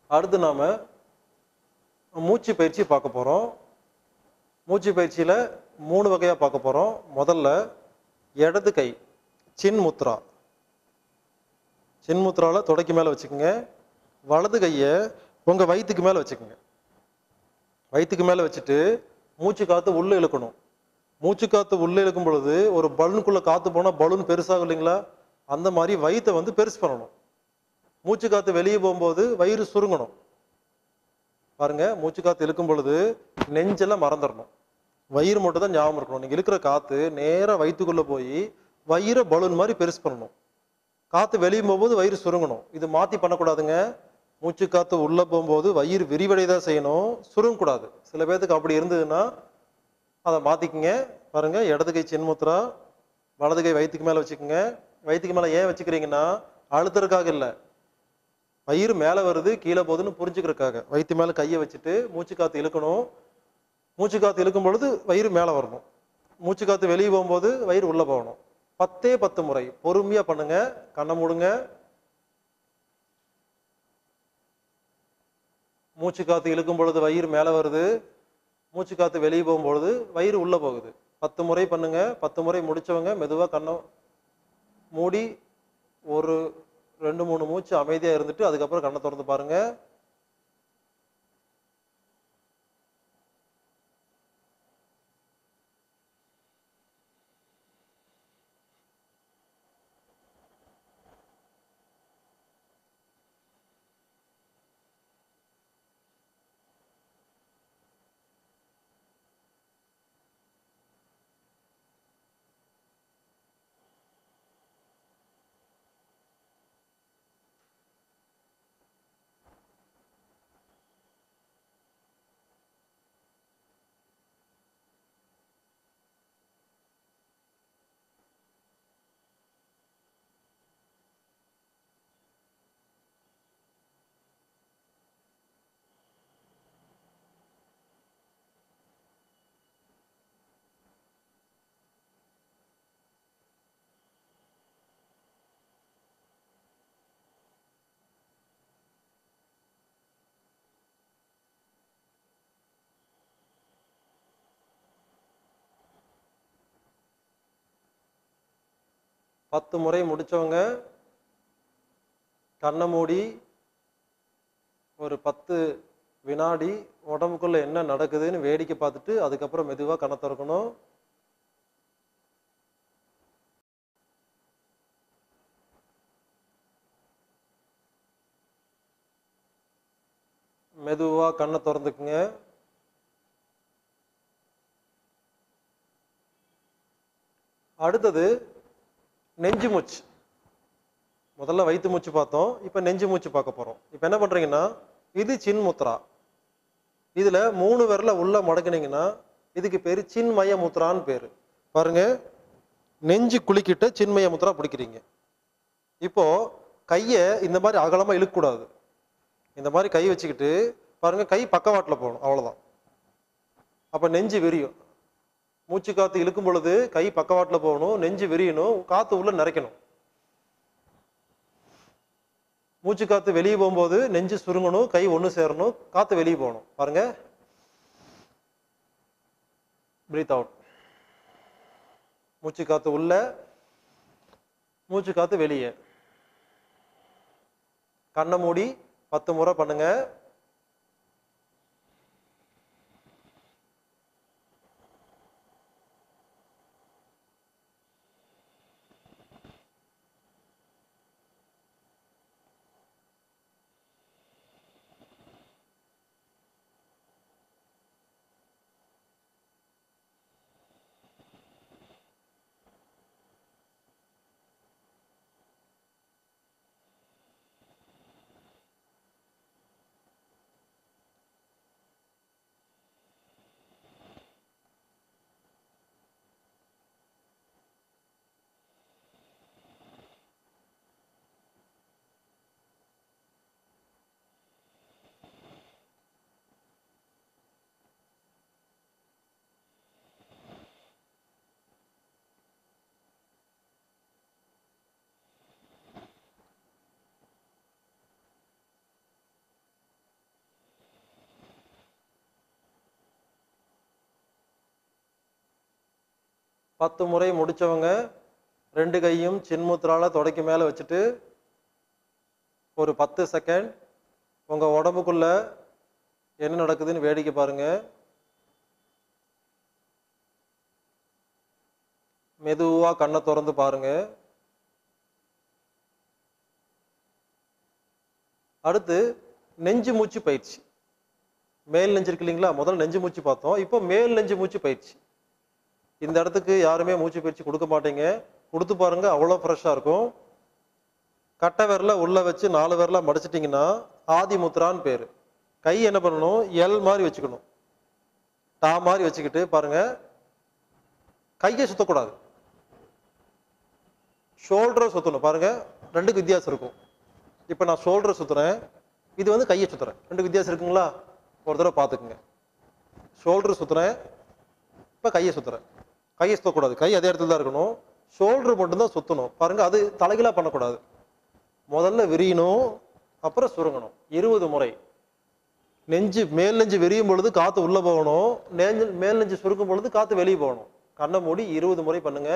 அடுத்து நாம் மூச்சு பயிற்சி பார்க்க போகிறோம் மூச்சு பயிற்சியில் மூணு வகையாக பார்க்க போகிறோம் முதல்ல இடது கை சின் முத்ரா சின் முத்ராவில் தொடக்கி மேலே வச்சுக்கோங்க வலது கையை உங்கள் வயிற்றுக்கு மேலே வச்சுக்கோங்க வயிற்றுக்கு மேலே வச்சுட்டு மூச்சு காற்று உள்ளே இழுக்கணும் மூச்சு காற்று உள்ளே இழுக்கும் பொழுது ஒரு பலூனுக்குள்ளே காற்று போனால் பலூன் பெருசாகும் இல்லைங்களா அந்த மாதிரி வயிற்றை வந்து பெருசு பண்ணணும் மூச்சு காற்று வெளியே போகும்போது வயிறு சுருங்கணும் பாருங்க மூச்சு காற்று இழுக்கும் பொழுது நெஞ்செல்லாம் மறந்துடணும் வயிறு மட்டும் தான் ஞாபகம் இருக்கணும் நீங்கள் இழுக்கிற காற்று நேராக வயிற்றுக்குள்ளே போய் வயிறை பலூன் மாதிரி பெருசு பண்ணணும் காற்று வெளியே போகும்போது வயிறு சுருங்கணும் இது மாற்றி பண்ணக்கூடாதுங்க மூச்சு காற்று உள்ளே போகும்போது வயிறு விரிவடை தான் செய்யணும் சுருங்கக்கூடாது சில பேர்த்துக்கு அப்படி இருந்ததுன்னா அதை மாற்றிக்குங்க பாருங்க இடது கை சின்முத்ரா வலது கை வயிற்றுக்கு மேலே வச்சுக்கோங்க வயிற்றுக்கு மேலே ஏன் வச்சுக்கிறீங்கன்னா அழுத்துறதுக்காக இல்லை வயிறு மேலே வருது கீழே போகுதுன்னு புரிஞ்சுக்கிறதுக்காக வயிற்று மேலே கையை வச்சுட்டு மூச்சு காற்று இழுக்கணும் மூச்சு காற்று இழுக்கும் பொழுது வயிறு மேலே வரணும் மூச்சு காற்று வெளியே போகும்போது வயிறு உள்ளே போகணும் பத்தே பத்து முறை பொறுமையாக பண்ணுங்க கண்ணை மூடுங்க மூச்சு காற்று இழுக்கும் பொழுது வயிறு மேலே வருது மூச்சு காற்று வெளியே போகும்பொழுது வயிறு உள்ளே போகுது பத்து முறை பண்ணுங்க பத்து முறை முடிச்சவங்க மெதுவாக கண்ணை மூடி ஒரு ரெண்டு மூணு மூச்சு அமைதியாக இருந்துட்டு அதுக்கப்புறம் கண்ணை திறந்து பாருங்க பத்து முறை முடிச்சவங்க கண்ணை மூடி ஒரு பத்து வினாடி உடம்புக்குள்ள என்ன நடக்குதுன்னு வேடிக்கை பார்த்துட்டு அதுக்கப்புறம் மெதுவாக கண்ணை திறக்கணும் மெதுவாக கண்ணை திறந்துக்குங்க அடுத்தது நெஞ்சு மூச்சு முதல்ல வயிற்று மூச்சு பார்த்தோம் இப்போ நெஞ்சு மூச்சு பார்க்க போகிறோம் இப்போ என்ன பண்ணுறீங்கன்னா இது சின் முத்ரா இதில் மூணு விரல உள்ள மடக்குனீங்கன்னா இதுக்கு பேர் சின்மய முத்ரான்னு பேர் பாருங்க நெஞ்சு குலுக்கிட்ட சின்மய முத்ரா பிடிக்கிறீங்க இப்போ கையை இந்த மாதிரி அகலமாக இழுக்கக்கூடாது இந்த மாதிரி கை வச்சுக்கிட்டு பாருங்க கை பக்கவாட்டில் போகணும் அவ்வளோதான் அப்போ நெஞ்சு விரியும் மூச்சு காற்று இழுக்கும் பொழுது கை பக்கவாட்டில் போகணும் நெஞ்சு விரியணும் காற்று உள்ள நிறைக்கணும் மூச்சு காற்று வெளியே போகும்போது நெஞ்சு சுருங்கணும் கை ஒன்று சேரணும் காற்று வெளியே போகணும் பாருங்க பிரீத் அவுட் மூச்சு காற்று உள்ள மூச்சு காற்று வெளியே கண்ணை மூடி பத்து முறை பண்ணுங்க பத்து முறை முடிச்சவங்க ரெண்டு கையும் சின்முத்திரால தொடைக்கு மேலே வச்சுட்டு ஒரு பத்து செகண்ட் உங்கள் உடம்புக்குள்ள என்ன நடக்குதுன்னு வேடிக்கை பாருங்க மெதுவாக கண்ணை திறந்து பாருங்க அடுத்து நெஞ்சு மூச்சு பயிற்சி மேல் நெஞ்சு இருக்கு இல்லைங்களா முதல்ல நெஞ்சு மூச்சு பார்த்தோம் இப்போ மேல் நெஞ்சு மூச்சு பயிற்சி இந்த இடத்துக்கு யாருமே மூச்சு பயிற்சி கொடுக்க மாட்டீங்க கொடுத்து பாருங்க அவ்வளோ ஃப்ரெஷ்ஷாக இருக்கும் கட்டை விரல உள்ள வச்சு நாலு விரல மடிச்சிட்டிங்கன்னா ஆதி முத்ரான்னு பேர் கை என்ன பண்ணணும் எல் மாதிரி வச்சுக்கணும் டா மாதிரி வச்சுக்கிட்டு பாருங்க கையை சுத்தக்கூடாது ஷோல்டரை சுற்றணும் பாருங்க ரெண்டுக்கு வித்தியாசம் இருக்கும் இப்போ நான் ஷோல்டரை சுற்றுறேன் இது வந்து கையை சுற்றுறேன் ரெண்டு வித்தியாசம் இருக்குங்களா ஒரு தடவை பார்த்துக்குங்க ஷோல்டர் சுற்றுறேன் இப்போ கையை சுற்றுறேன் கையை சுற்றக்கூடாது கை அதே இடத்துல தான் இருக்கணும் ஷோல்டர் மட்டும்தான் சுற்றணும் பாருங்க அது தலைகீழாக பண்ணக்கூடாது முதல்ல விரியணும் அப்புறம் சுருங்கணும் இருபது முறை நெஞ்சு மேல் நெஞ்சு விரியும் பொழுது காற்று உள்ளே போகணும் நெஞ்சு மேல் நெஞ்சு சுருக்கும் பொழுது காற்று வெளியே போகணும் கண்ணை மூடி இருபது முறை பண்ணுங்க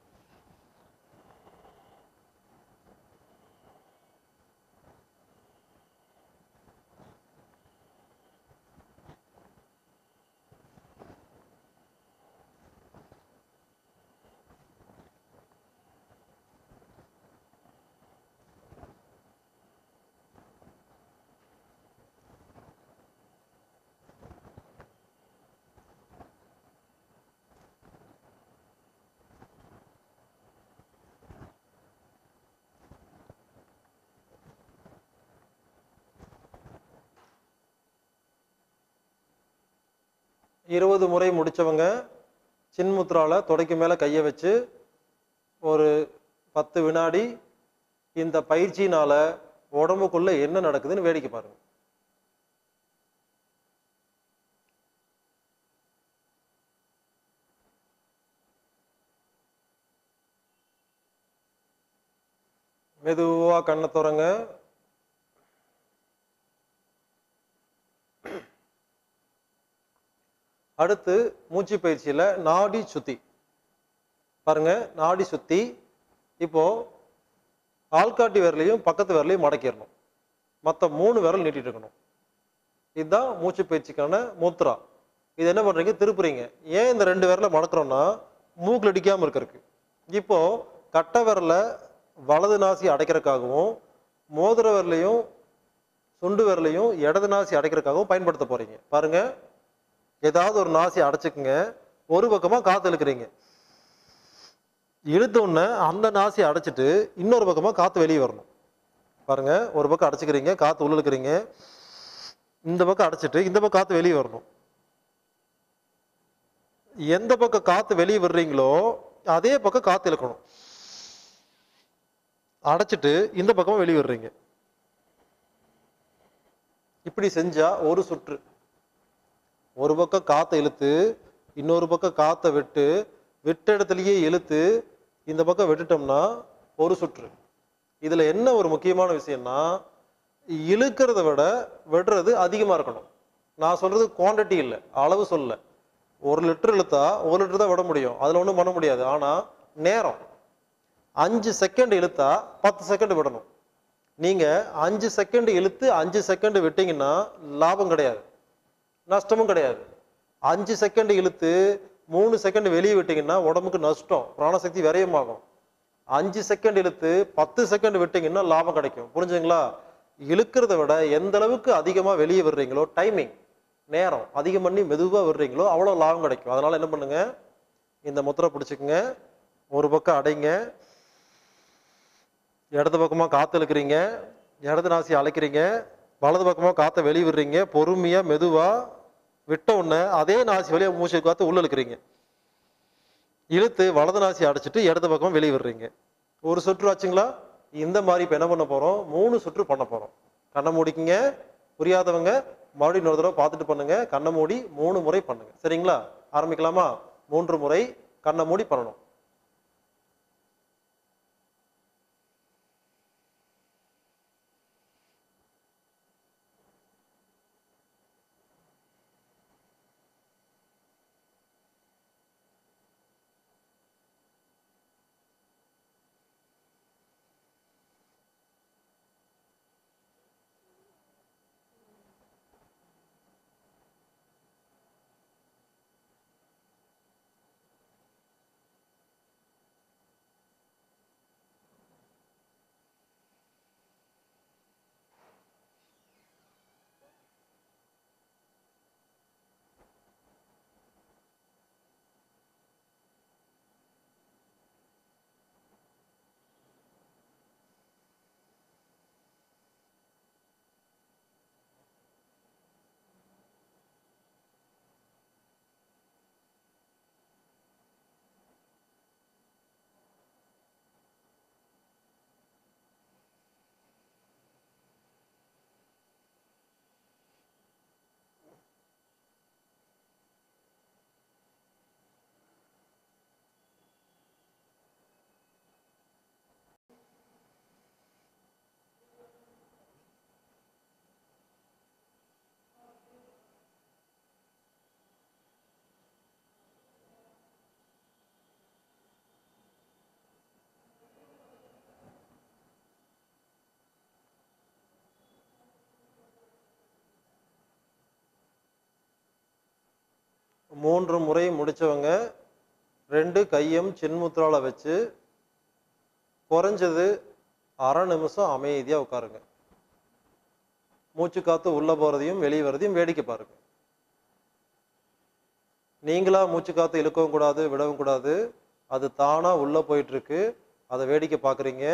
இருபது முறை முடிச்சவங்க சின்முத்ரால தொடைக்கு மேலே கையை வச்சு ஒரு பத்து வினாடி இந்த பயிற்சியினால உடம்புக்குள்ள என்ன நடக்குதுன்னு வேடிக்கை பாருங்க மெதுவா கண்ணை திறங்க அடுத்து மூச்சு பயிற்சியில நாடி சுத்தி பாருங்க நாடி சுத்தி இப்போ ஆள்காட்டி விரலையும் பக்கத்து விரலையும் மடக்கிடணும் மற்ற மூணு விரல் நீட்டிட்டு இருக்கணும் இதுதான் மூச்சு பயிற்சிக்கான முத்ரா இது என்ன பண்றீங்க திருப்புறீங்க ஏன் இந்த ரெண்டு விரலை மடக்கிறோம்னா மூக்கில் அடிக்காம இருக்கிறதுக்கு இப்போ கட்டை விரலை வலது நாசி அடைக்கிறதுக்காகவும் மோதிர விரலையும் சுண்டு விரலையும் இடது நாசி அடைக்கிறதுக்காகவும் பயன்படுத்த போறீங்க பாருங்க ஏதாவது ஒரு நாசி அடைச்சுக்குங்க ஒரு பக்கமா காத்து இழுக்கிறீங்க இழுத்த உடனே அந்த நாசி அடைச்சிட்டு இன்னொரு பக்கமா காத்து வெளியே வரணும் பாருங்க ஒரு பக்கம் அடைச்சிக்கிறீங்க காத்து உள்ள இழுக்கிறீங்க இந்த பக்கம் அடைச்சிட்டு இந்த பக்கம் காத்து வெளியே வரணும் எந்த பக்கம் காத்து வெளியே விடுறீங்களோ அதே பக்கம் காத்து இழுக்கணும் அடைச்சிட்டு இந்த பக்கமா வெளியே விடுறீங்க இப்படி செஞ்சா ஒரு சுற்று ஒரு பக்கம் காத்தை இழுத்து இன்னொரு பக்கம் காத்தை விட்டு விட்ட இடத்துலயே இழுத்து இந்த பக்கம் விட்டுட்டோம்னா ஒரு சுற்று இதுல என்ன ஒரு முக்கியமான விஷயம்னா இழுக்கிறத விட விடுறது அதிகமா இருக்கணும் நான் சொல்றது குவாண்டிட்டி இல்லை அளவு சொல்ல ஒரு லிட்டர் இழுத்தா ஒரு லிட்டர் தான் விட முடியும் அதுல ஒன்றும் பண்ண முடியாது ஆனா நேரம் அஞ்சு செகண்ட் இழுத்தா பத்து செகண்ட் விடணும் நீங்க அஞ்சு செகண்ட் இழுத்து அஞ்சு செகண்ட் விட்டீங்கன்னா லாபம் கிடையாது நஷ்டமும் கிடையாது அஞ்சு செகண்ட் இழுத்து மூணு செகண்ட் வெளியே விட்டீங்கன்னா உடம்புக்கு நஷ்டம் பிராணசக்தி விரயமாகும் அஞ்சு செகண்ட் இழுத்து பத்து செகண்ட் விட்டீங்கன்னா லாபம் கிடைக்கும் புரிஞ்சுங்களா இழுக்கிறத விட எந்த அளவுக்கு அதிகமாக வெளியே விடுறீங்களோ டைமிங் நேரம் அதிகம் பண்ணி மெதுவாக விடுறீங்களோ அவ்வளோ லாபம் கிடைக்கும் அதனால என்ன பண்ணுங்க இந்த முத்திரை பிடிச்சிக்கங்க ஒரு பக்கம் அடைங்க இடது பக்கமாக காற்று இழுக்கிறீங்க இடது நாசி அழைக்கிறீங்க வலது பக்கமாக காற்றை வெளியே விடுறீங்க பொறுமையாக மெதுவாக விட்ட உடனே அதே நாசி வழியாக மூச்சு காற்று உள்ள இழுக்கிறீங்க இழுத்து வலது நாசி அடைச்சிட்டு இடது பக்கம் வெளியே விடுறீங்க ஒரு சுற்று ஆச்சுங்களா இந்த மாதிரி இப்போ என்ன பண்ண போகிறோம் மூணு சுற்று பண்ண போகிறோம் கண்ணை மூடிக்கிங்க புரியாதவங்க மறுபடியும் இன்னொரு தடவை பார்த்துட்டு பண்ணுங்க கண்ணை மூடி மூணு முறை பண்ணுங்க சரிங்களா ஆரம்பிக்கலாமா மூன்று முறை கண்ணை மூடி பண்ணணும் மூன்று முறை முடிச்சவங்க ரெண்டு கையும் சின்முத்ரால வச்சு குறைஞ்சது அரை நிமிஷம் அமைதியா உட்காருங்க மூச்சு காத்து உள்ள போறதையும் வெளியே வரதையும் வேடிக்கை பாருங்க நீங்களா மூச்சு காத்து இழுக்கவும் கூடாது விடவும் கூடாது அது தானா உள்ள போயிட்டு இருக்கு அதை வேடிக்கை பார்க்குறீங்க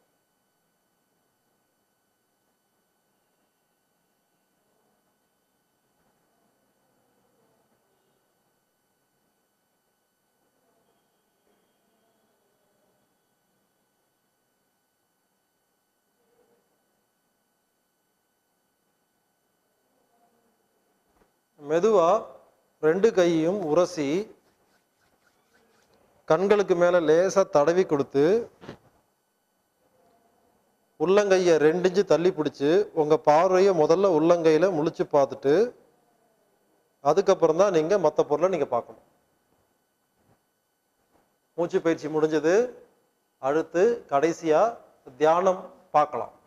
மெதுவா ரெண்டு கையையும் உரசி கண்களுக்கு மேல லேசா தடவி கொடுத்து உள்ளங்கையை ரெண்டு இன்ச்சு தள்ளி பிடிச்சு உங்க பார்வையை முதல்ல உள்ளங்கையில முழிச்சு பார்த்துட்டு அதுக்கப்புறம் தான் நீங்க மற்ற பொருளை நீங்க பார்க்கணும் மூச்சு பயிற்சி முடிஞ்சது அடுத்து கடைசியா தியானம் பார்க்கலாம்